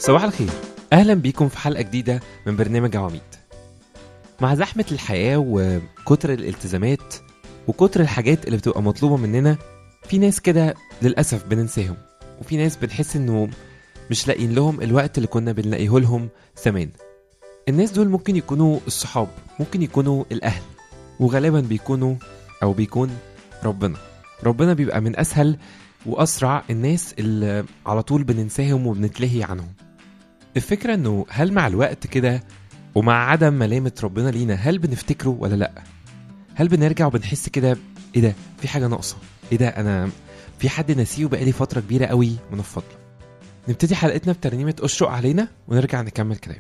صباح الخير اهلا بيكم في حلقه جديده من برنامج عواميد مع زحمه الحياه وكتر الالتزامات وكتر الحاجات اللي بتبقى مطلوبه مننا في ناس كده للاسف بننساهم وفي ناس بنحس انه مش لاقيين لهم الوقت اللي كنا بنلاقيه لهم زمان الناس دول ممكن يكونوا الصحاب ممكن يكونوا الاهل وغالبا بيكونوا او بيكون ربنا ربنا بيبقى من اسهل واسرع الناس اللي على طول بننساهم وبنتلهي عنهم الفكرة انه هل مع الوقت كده ومع عدم ملامة ربنا لينا هل بنفتكره ولا لا هل بنرجع وبنحس كده ايه ده في حاجة ناقصة ايه ده انا في حد ناسيه بقالي فترة كبيرة قوي من الفضل نبتدي حلقتنا بترنيمة اشرق علينا ونرجع نكمل كلام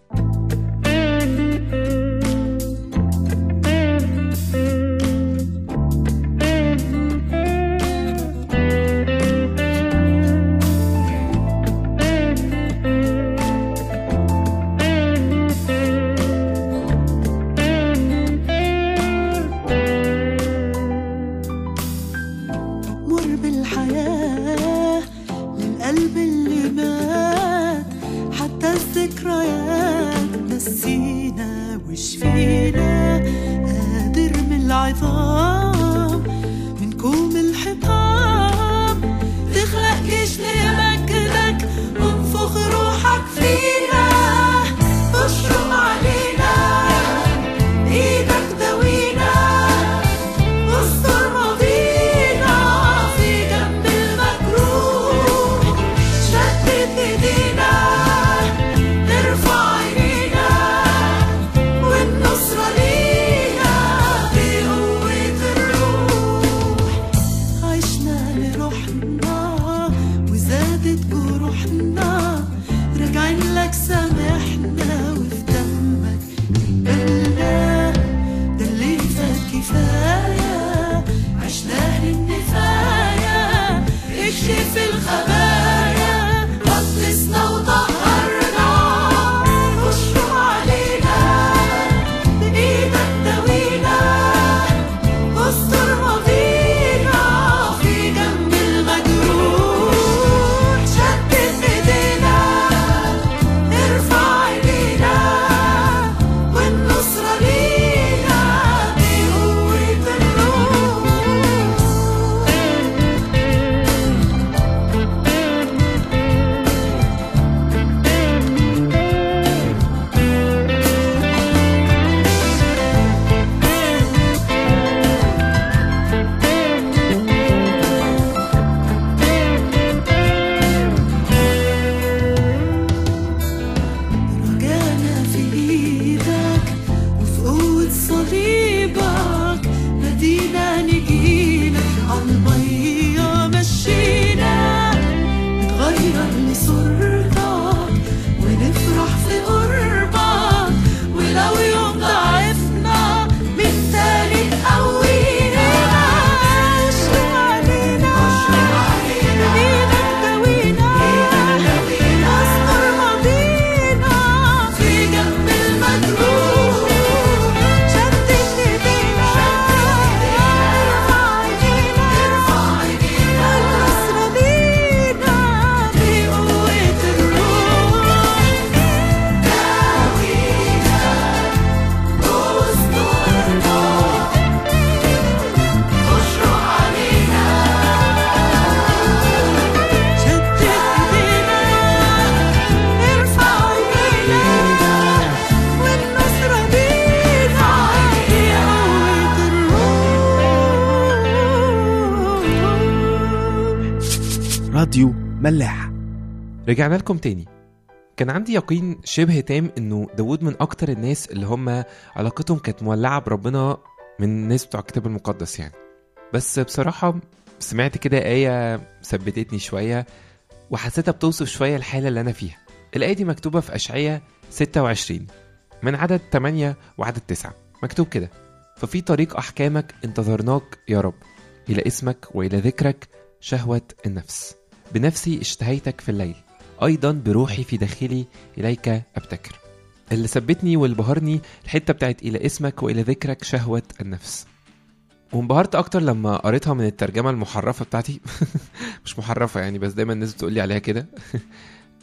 مر بالحياة للقلب اللي مات حتى الذكريات نسينا وشفينا قادر من العظام من كوم الحطام تخلق جيش لمجدك وانفخ روحك فينا اشرق علينا ايدك دوينا استر ماضينا في جنب المجروح شتت ايدينا نرفع عينينا والنصرة لينا بقوة الروح عشنا لروحنا وزادت جروحنا راجعين لك سامحنا وفي دمك قبلنا ده اللي فات كفاية عشناه للنفاية اكشف الخبايا قدسنا وطهرنا اشرق علينا بإيدك داوينا استر ماضينا في جنب المجروح شتت ايدينا ارفع عينينا والنصرة لينا بقوة الروح رجعنا في ايدك وفي قوة صليبك نادينا نجيلك عالمية مشينا نتغير لصورتك ونفرح في قربك ولو يوم ضعفنا من تاني تقوينا اشرق علينا ايدك داوينا استر ماضينا في جنب المجروح شتت ايدينا ارفع ايدينا النصرة لينا بقوة الروح داوينا استرنا اشرق علينا شتت ايدينا ارفع ايدينا والنصرة لينا بقوة الروح راديو ملاح رجعنا لكم تاني كان عندي يقين شبه تام انه داود من اكتر الناس اللي هم علاقتهم كانت مولعه بربنا من الناس بتوع الكتاب المقدس يعني بس بصراحه سمعت كده ايه ثبتتني شويه وحسيتها بتوصف شويه الحاله اللي انا فيها الايه دي مكتوبه في اشعياء 26 من عدد 8 وعدد 9 مكتوب كده ففي طريق احكامك انتظرناك يا رب الى اسمك والى ذكرك شهوه النفس بنفسي اشتهيتك في الليل أيضا بروحي في داخلي إليك أبتكر اللي ثبتني واللي بهرني الحتة بتاعت إلى اسمك وإلى ذكرك شهوة النفس وانبهرت اكتر لما قريتها من الترجمه المحرفه بتاعتي مش محرفه يعني بس دايما الناس بتقول لي عليها كده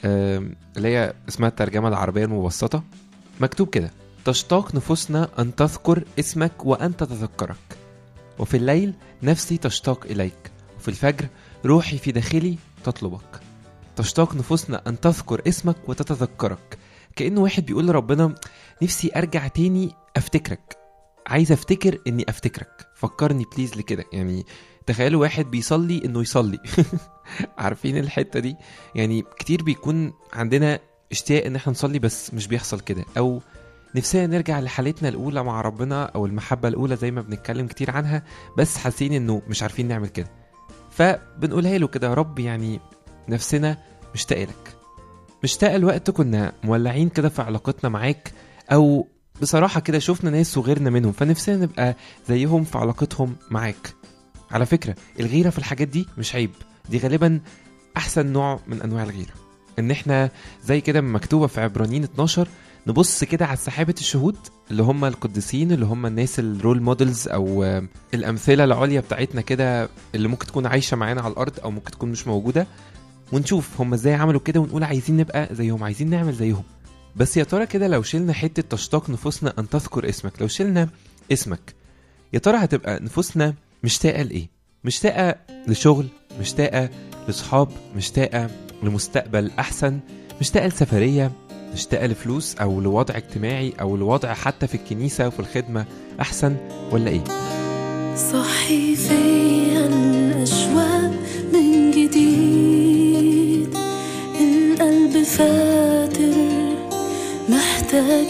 آم، اللي هي اسمها الترجمة العربية المبسطة مكتوب كده تشتاق نفوسنا أن تذكر اسمك وأن تتذكرك وفي الليل نفسي تشتاق إليك وفي الفجر روحي في داخلي تطلبك تشتاق نفوسنا أن تذكر اسمك وتتذكرك كأنه واحد بيقول لربنا نفسي أرجع تاني أفتكرك عايز أفتكر إني أفتكرك فكرني بليز لكده يعني تخيلوا واحد بيصلي إنه يصلي عارفين الحتة دي يعني كتير بيكون عندنا اشتياق ان احنا نصلي بس مش بيحصل كده او نفسنا نرجع لحالتنا الاولى مع ربنا او المحبه الاولى زي ما بنتكلم كتير عنها بس حاسين انه مش عارفين نعمل كده فبنقولها له كده يا رب يعني نفسنا مشتاقه لك مشتاقه الوقت كنا مولعين كده في علاقتنا معاك او بصراحه كده شفنا ناس وغيرنا منهم فنفسنا نبقى زيهم في علاقتهم معاك على فكره الغيره في الحاجات دي مش عيب دي غالبا احسن نوع من انواع الغيره ان احنا زي كده مكتوبه في عبرانيين 12 نبص كده على سحابه الشهود اللي هم القديسين اللي هم الناس الرول مودلز او آه، الامثله العليا بتاعتنا كده اللي ممكن تكون عايشه معانا على الارض او ممكن تكون مش موجوده ونشوف هم ازاي عملوا كده ونقول عايزين نبقى زيهم عايزين نعمل زيهم بس يا ترى كده لو شلنا حته تشتاق نفوسنا ان تذكر اسمك لو شلنا اسمك يا ترى هتبقى نفوسنا مشتاقه لايه مشتاقه لشغل مشتاقه لصحاب مشتاقه لمستقبل احسن مشتاقه لسفريه مشتاقه لفلوس او لوضع اجتماعي او لوضع حتى في الكنيسه وفي الخدمه احسن ولا ايه صحي فيا الأشواق من جديد القلب فاتر محتاج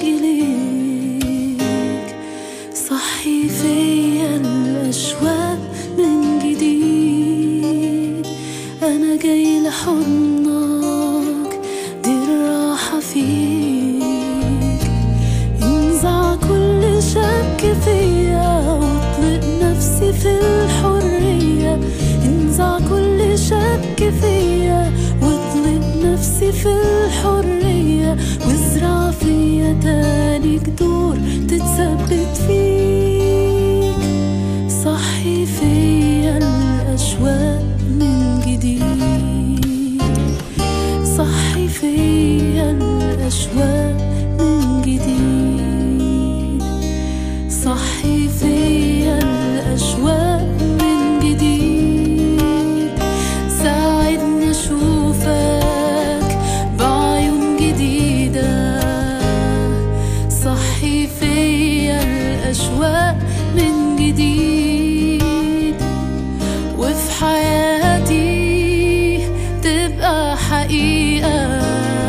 إليك صحي فيا الأشواق من جديد أنا جاي لحضنك دي الراحة فيك انزع كل شك فيا واطلق نفسي في الحرية انزع كل شك فيا واطلق نفسي في الحرية وازرع فيا تاني جذور تتثبت فيك صحي فيا الأشواق من جديد صحي فيا الأشواق من جديد صحي فيا الأشواق من جديد ساعدني أشوفك بعيون جديدة صحي فيا الأشواق من جديد وفي حياتي تبقى حقيقة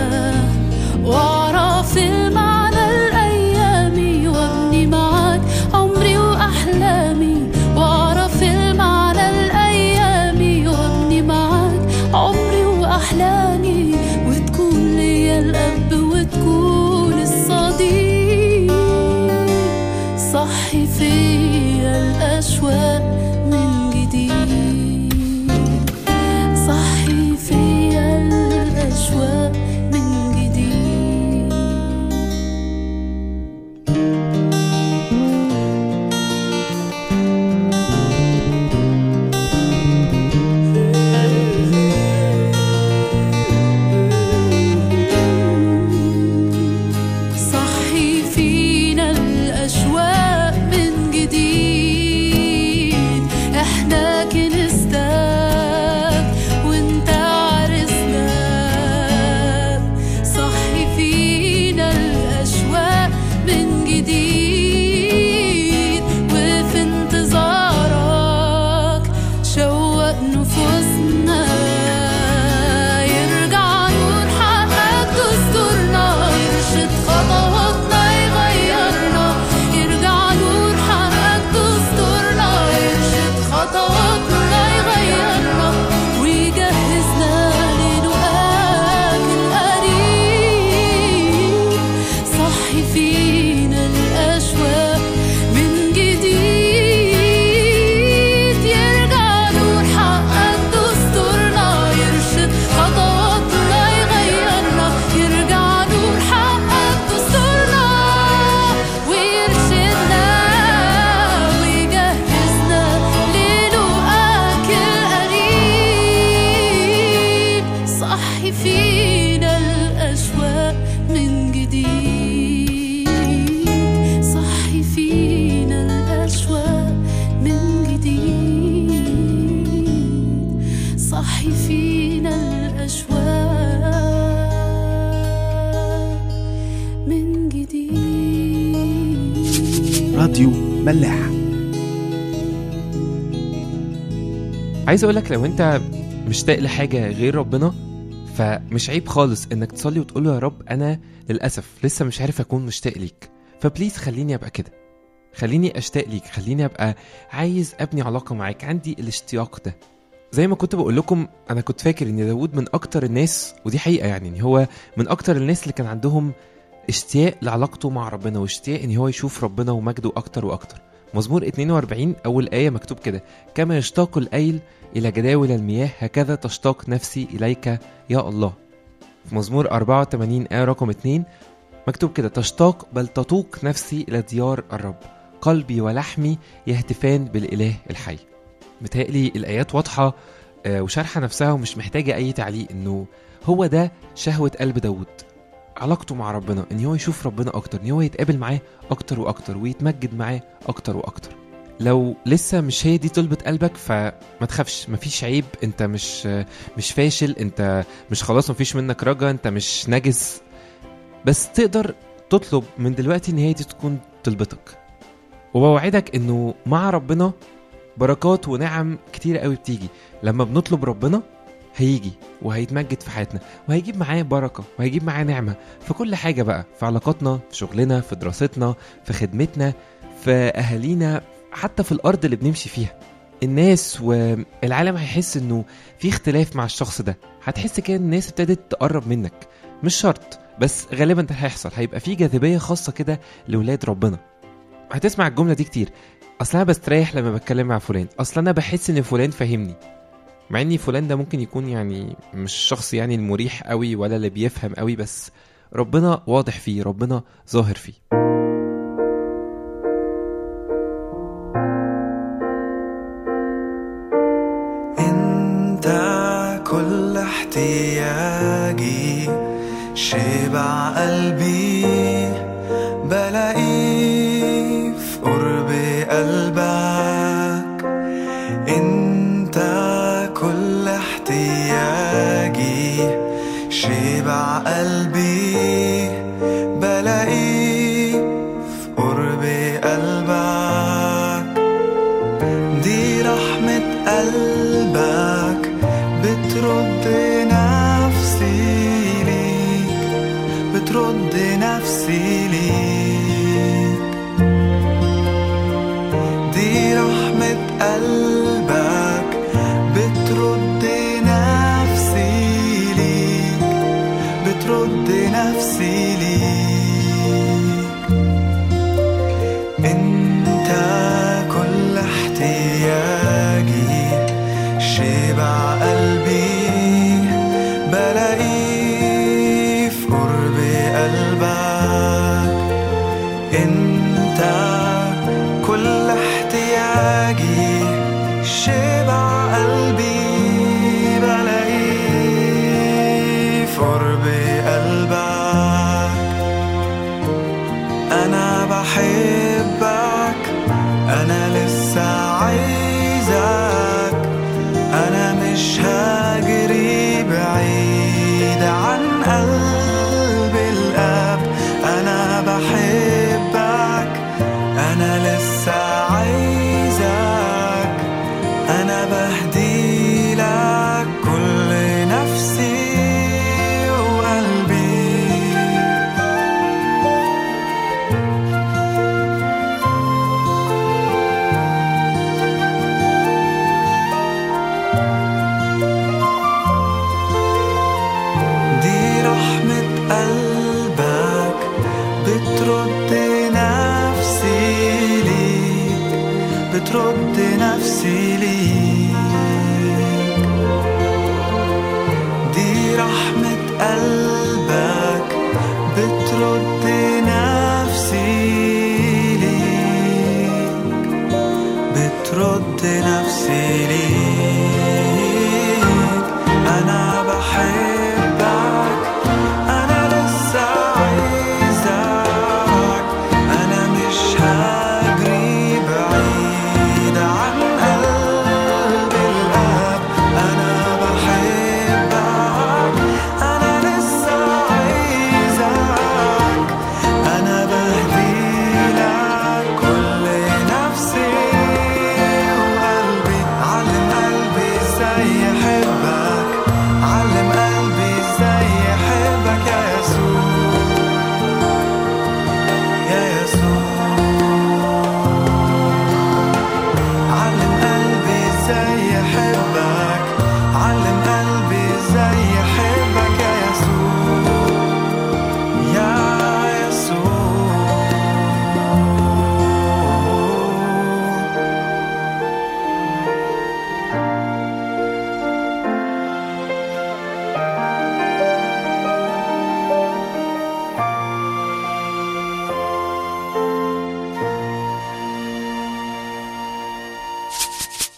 واعرف المعنى الأيامي وابني معاك عمري وأحلامي واعرف المعنى الأيامي وابني معاك عمري وأحلامي وتكون ليا الأب وتكون الصديق صحي فيا الأشواق من جديد صحي فيا الأشواق من جديد صحي فينا الأشواق من جديد احنا كنستك وانت عرسناك صحي فينا الأشواق من جديد وفي انتظارك شوق نفوسنا يرجع نور حقك دستورنا يرشد خطواتنا يغيرنا يرجع راديو ملاح عايز اقولك لو انت مشتاق لحاجه غير ربنا فمش عيب خالص انك تصلي وتقول له يا رب انا للاسف لسه مش عارف اكون مشتاق ليك فبليز خليني ابقى كده خليني اشتاق ليك خليني ابقى عايز ابني علاقه معاك عندي الاشتياق ده زي ما كنت بقول لكم انا كنت فاكر ان داود من اكتر الناس ودي حقيقه يعني ان هو من اكتر الناس اللي كان عندهم اشتياق لعلاقته مع ربنا واشتياق ان هو يشوف ربنا ومجده اكتر واكتر مزمور 42 اول ايه مكتوب كده كما يشتاق الايل الى جداول المياه هكذا تشتاق نفسي اليك يا الله في مزمور 84 آية رقم 2 مكتوب كده تشتاق بل تطوق نفسي إلى ديار الرب قلبي ولحمي يهتفان بالإله الحي متهيألي الآيات واضحة آه، وشارحة نفسها ومش محتاجة أي تعليق إنه هو ده شهوة قلب داود علاقته مع ربنا إن هو يشوف ربنا أكتر إن هو يتقابل معاه أكتر وأكتر ويتمجد معاه أكتر وأكتر لو لسه مش هي دي طلبة قلبك فما تخافش مفيش عيب انت مش مش فاشل انت مش خلاص مفيش منك رجا انت مش نجس بس تقدر تطلب من دلوقتي ان هي دي تكون طلبتك وبوعدك انه مع ربنا بركات ونعم كتيرة قوي بتيجي لما بنطلب ربنا هيجي وهيتمجد في حياتنا وهيجيب معاه بركة وهيجيب معاه نعمة في كل حاجة بقى في علاقاتنا في شغلنا في دراستنا في خدمتنا في أهالينا حتى في الأرض اللي بنمشي فيها الناس والعالم هيحس انه في اختلاف مع الشخص ده هتحس كده إن الناس ابتدت تقرب منك مش شرط بس غالبا ده هيحصل هيبقى في جاذبيه خاصه كده لولاد ربنا هتسمع الجمله دي كتير اصل انا بستريح لما بتكلم مع فلان اصل انا بحس ان فلان فاهمني مع ان فلان ده ممكن يكون يعني مش الشخص يعني المريح قوي ولا اللي بيفهم قوي بس ربنا واضح فيه ربنا ظاهر فيه انت كل احتياجي شبع قلبي بلاقيه في قرب قلبك انت كل احتياجي شبع قلبي بلاقيه في قرب قلبك دي رحمة قلبك بترد نفسي ليك بترد نفسي ليك دي رحمة قلبك بترد نفسي ليك بترد نفسي ليك انت كل احتياجي شبع قلبي بلاقيه في قرب قلبك انت كل احتياجي شبع قلبي بلاقيه في قرب قلبك انا بحبك انا لسه عايزك انا مش هجري بعيد عن قلب الاب انا بحبك انا لسه عايزك انا بهدي لك كل نفسي وقلبي دي رحمة قلبك بترد نفسي ليك بترد نفسي ليك دي رحمة قلبك بترد نفسي ليك بترد نفسي ليك أنا بحبك أنا لسه عايزك أنا مش هجري بعيد عن قلب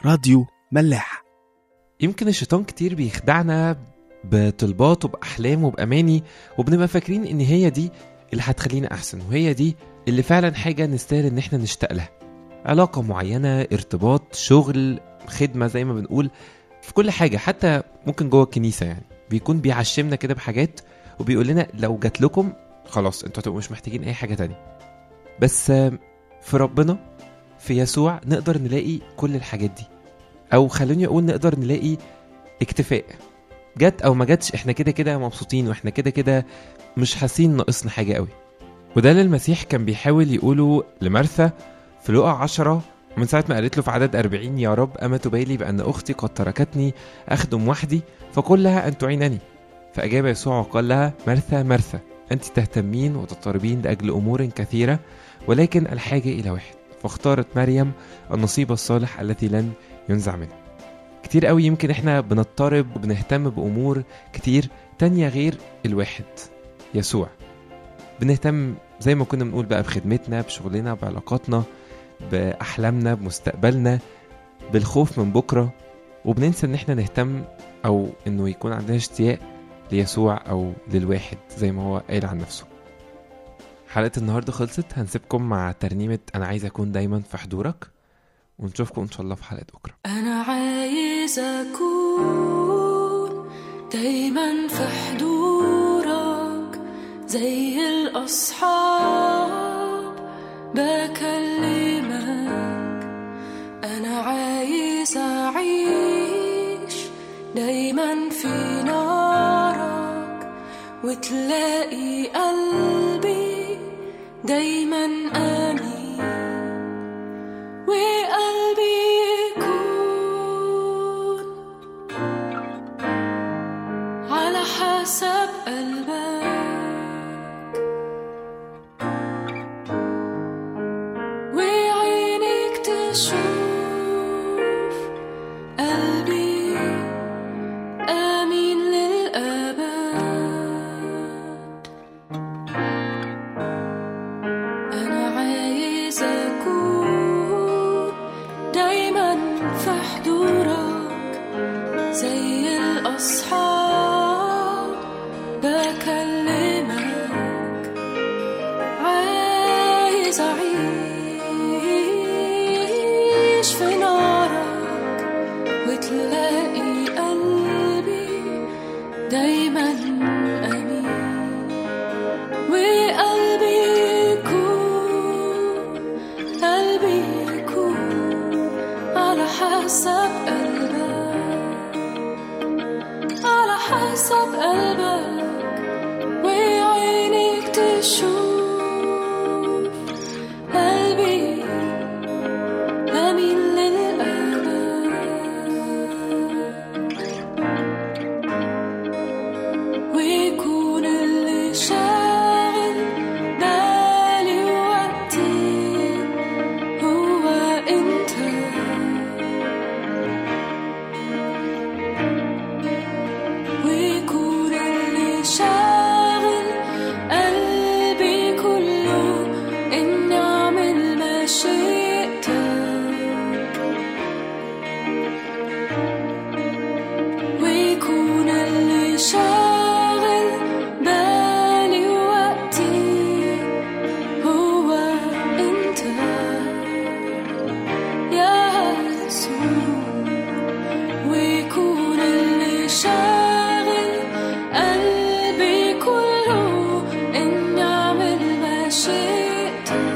راديو ملاح يمكن الشيطان كتير بيخدعنا بطلبات وبأحلام وبأماني وبنبقى فاكرين إن هي دي اللي هتخلينا أحسن وهي دي اللي فعلا حاجة نستاهل إن احنا نشتاق لها علاقة معينة ارتباط شغل خدمة زي ما بنقول في كل حاجة حتى ممكن جوه الكنيسة يعني بيكون بيعشمنا كده بحاجات وبيقول لنا لو جات لكم خلاص انتوا هتبقوا مش محتاجين أي حاجة تانية بس آم، في ربنا في يسوع نقدر نلاقي كل الحاجات دي او خلوني اقول نقدر نلاقي اكتفاء جت او ما جاتش احنا كده كده مبسوطين واحنا كده كده مش حاسين ناقصنا حاجه قوي وده اللي المسيح كان بيحاول يقوله لمرثا في لقا عشرة من ساعة ما قالت له في عدد أربعين يا رب أما تبالي بأن أختي قد تركتني أخدم وحدي فقل لها أن تعينني فأجاب يسوع وقال لها مرثا مرثا أنت تهتمين وتضطربين لأجل أمور كثيرة ولكن الحاجة إلى واحد فاختارت مريم النصيب الصالح الذي لن ينزع منه كتير قوي يمكن احنا بنضطرب وبنهتم بأمور كتير تانية غير الواحد يسوع بنهتم زي ما كنا بنقول بقى بخدمتنا بشغلنا بعلاقاتنا بأحلامنا بمستقبلنا بالخوف من بكرة وبننسى ان احنا نهتم او انه يكون عندنا اشتياق ليسوع او للواحد زي ما هو قال عن نفسه حلقة النهاردة خلصت هنسيبكم مع ترنيمة أنا عايز أكون دايما في حضورك ونشوفكم إن شاء الله في حلقة بكرة أنا عايز أكون دايما في حضورك زي الأصحاب بكلمك أنا عايز أعيش دايما في نارك وتلاقي قلبي دايما أمين وقلبي يكون على حسب قلبك وعينك تشوف قلبي آمين للأبد أنا عايز أكون دايما في حضورك زي الأصحاب بكلمك عايز أعيش في نارك وتلاقي قلبي دايما أمين وقلبي يكون قلبي يكون على حسب قلبك على حسب قلبك وعينك تشوف قلبي أمين للأبد ويكون اللي شاغل بالي وقتي هو انت ويكون اللي شاغل قلبي كله اني اعمل مشيئتك ويكون اللي شاغل بالي وقتي هو انت يا يسوع ويكون اللي شاغل قلبي كله اني اعمل مشيئتك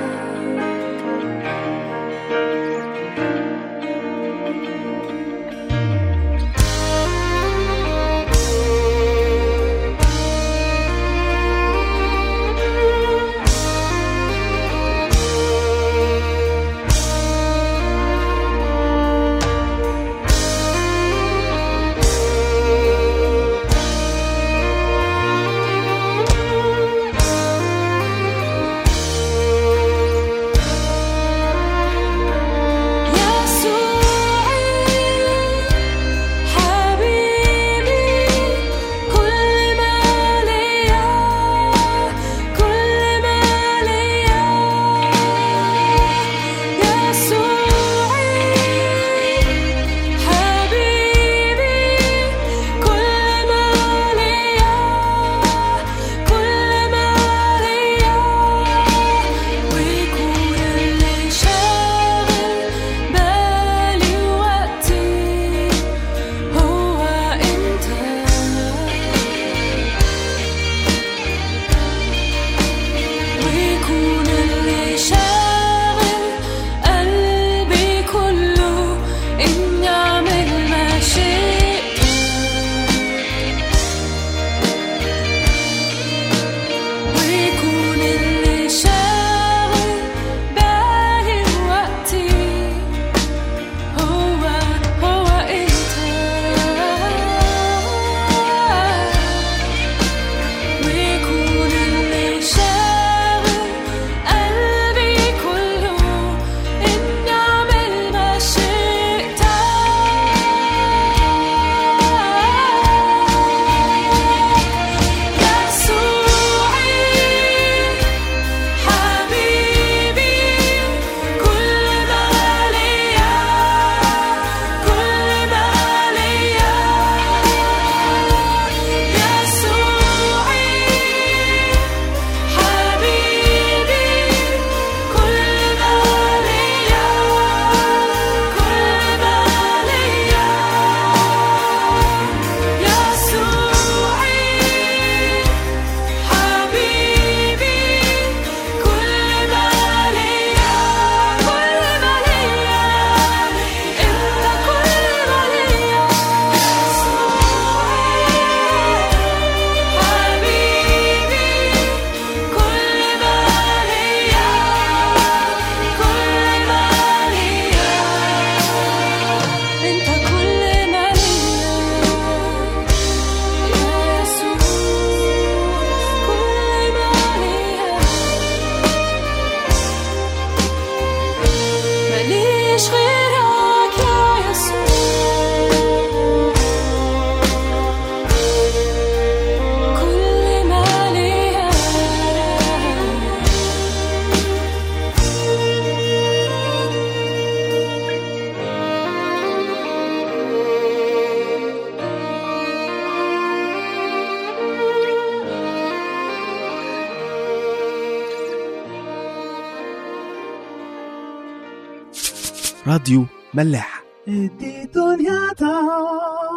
راديو ملاح دي دنيا تا